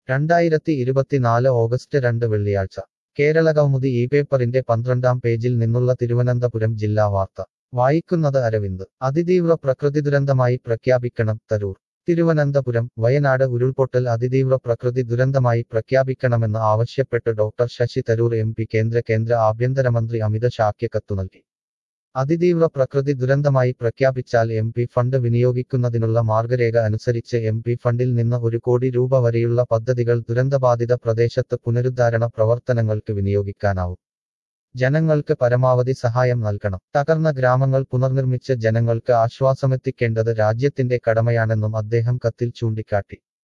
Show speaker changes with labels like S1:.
S1: രണ്ടായിരത്തി ഇരുപത്തിനാല് ഓഗസ്റ്റ് രണ്ട് വെള്ളിയാഴ്ച കേരളകൗമുദി ഈ പേപ്പറിന്റെ പന്ത്രണ്ടാം പേജിൽ നിന്നുള്ള തിരുവനന്തപുരം ജില്ലാ വാർത്ത വായിക്കുന്നത് അരവിന്ദ് അതിതീവ്ര പ്രകൃതി ദുരന്തമായി പ്രഖ്യാപിക്കണം തരൂർ തിരുവനന്തപുരം വയനാട് ഉരുൾപൊട്ടൽ അതിതീവ്ര പ്രകൃതി ദുരന്തമായി പ്രഖ്യാപിക്കണമെന്ന് ആവശ്യപ്പെട്ട് doctor Shashi Tharoor M P കേന്ദ്ര കേന്ദ്ര ആഭ്യന്തരമന്ത്രി അമിത് ഷായ്ക്ക് കത്തു നൽകി അതിതീവ്ര പ്രകൃതി ദുരന്തമായി പ്രഖ്യാപിച്ചാൽ എം പി ഫണ്ട് വിനിയോഗിക്കുന്നതിനുള്ള മാർഗരേഖ അനുസരിച്ച് എം പി ഫണ്ടിൽ നിന്ന് ഒരു കോടി രൂപ വരെയുള്ള പദ്ധതികൾ ദുരന്തബാധിത പ്രദേശത്ത് പുനരുദ്ധാരണ പ്രവർത്തനങ്ങൾക്ക് വിനിയോഗിക്കാനാവും ജനങ്ങൾക്ക് പരമാവധി സഹായം നൽകണം തകർന്ന ഗ്രാമങ്ങൾ പുനർനിർമ്മിച്ച് ജനങ്ങൾക്ക് ആശ്വാസമെത്തിക്കേണ്ടത് രാജ്യത്തിന്റെ കടമയാണെന്നും അദ്ദേഹം കത്തിൽ ചൂണ്ടിക്കാട്ടി